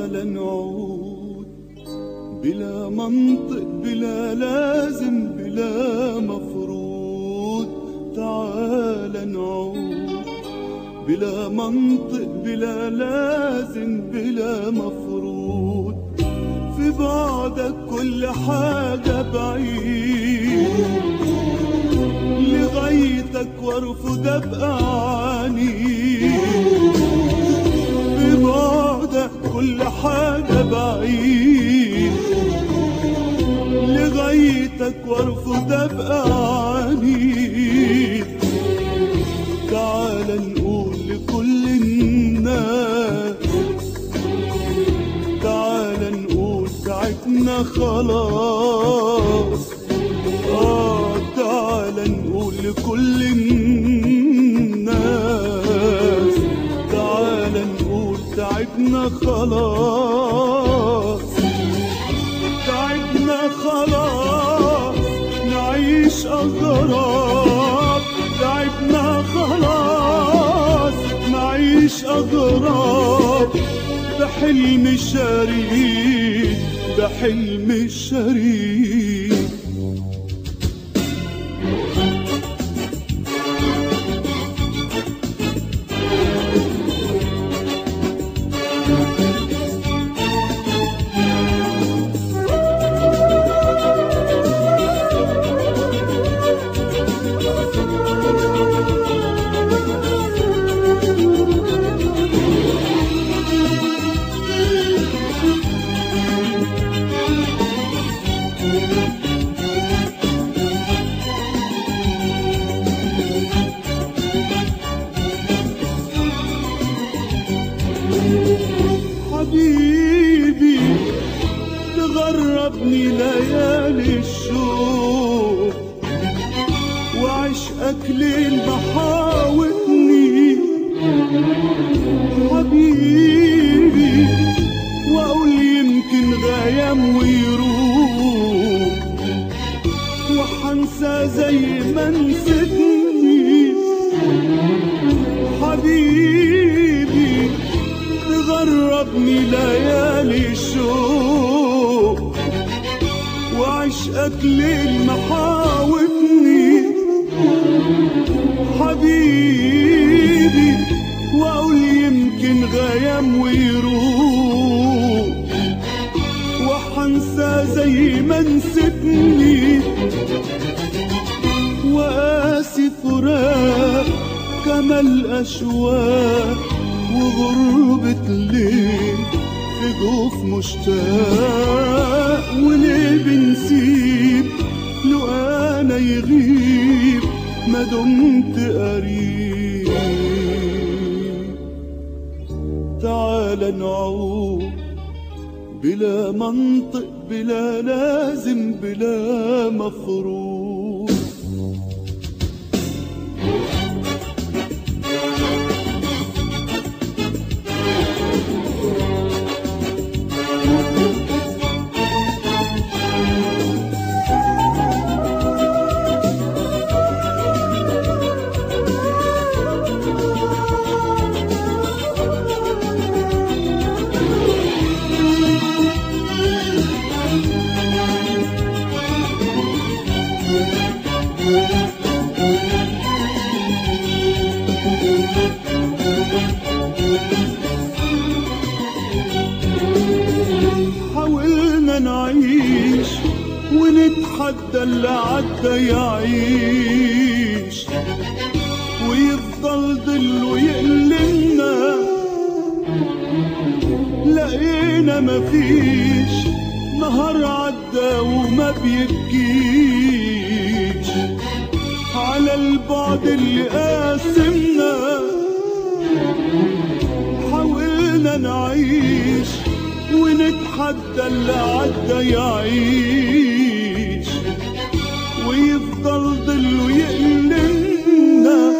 تعال نعود بلا منطق بلا لازم بلا مفروض تعال نعود بلا منطق بلا لازم بلا مفروض في بعدك كل حاجة بعيد لغايتك وارفض ابقى عنيد في بعدك كل حاجة بعيد لغايتك وارفض ابقى عنيد تعال نقول لكل الناس تعال نقول تعبنا خلاص آه تعال نقول لكل الناس تعال نقول تعبنا خلاص تعبنا خلاص نعيش أغراب تعبنا خلاص نعيش أغراب بحلم شريد بحلم شريد حبيبي تغربني ليالي الشوق وعشقك ليل محاوطني حبيبي واقول يمكن غيام ويروح وحنسى زي ما نسيتني حبيبي تغربني ليالي الشوق وعشقك ليل محاوطني حبيبي واقول يمكن غيام ويروح وحنسى زي ما نسيتني وقاسي فراق كما الأشواق وغربة الليل في جوف مشتاق وليه بنسيب لو أنا يغيب ما دمت قريب تعال نعود بلا منطق بلا لازم بلا مفروض حاولنا نعيش ونتحدى اللي عدى يعيش ويفضل ضله يقلنا لقينا مفيش نهار عدى وما بيبكيش على البعد اللي قاسمنا حاولنا نعيش ونتحدى اللي عدى يعيش ويفضل ضله يقلنا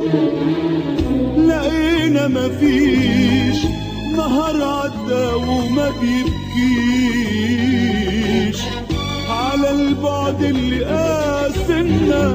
لقينا مفيش نهار عدى وما بيبكيش على البعد اللي قاسمنا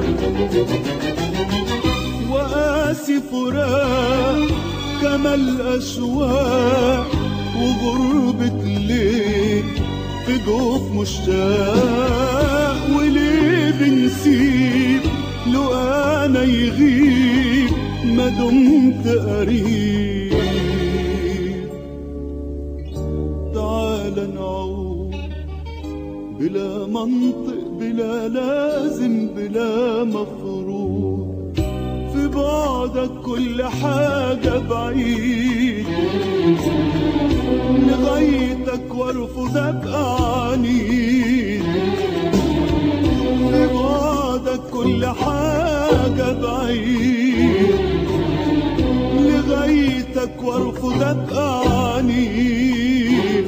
وقاسي فراق كما الأشواق وغربة ليل في جوف مشتاق وليه بنسيب لو انا يغيب ما دمت قريب تعال نعود بلا منطق بلا لازم بلا مفروض في بعدك كل حاجة بعيد لغايتك وارفضك عنيد في بعدك كل حاجة بعيد لغايتك وارفضك عنيد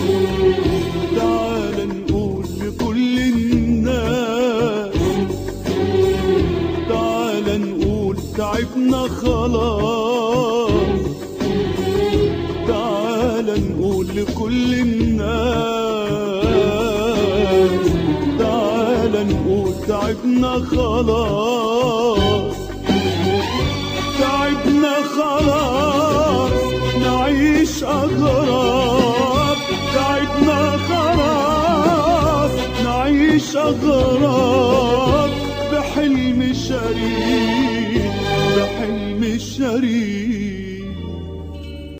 تعال نقول لكل الناس تعال نقول تعبنا خلاص تعال نقول لكل الناس تعال نقول تعبنا خلاص تعبنا خلاص نعيش أغراب تعبنا خلاص نعيش أغراب بحلم شريك بحلم شريك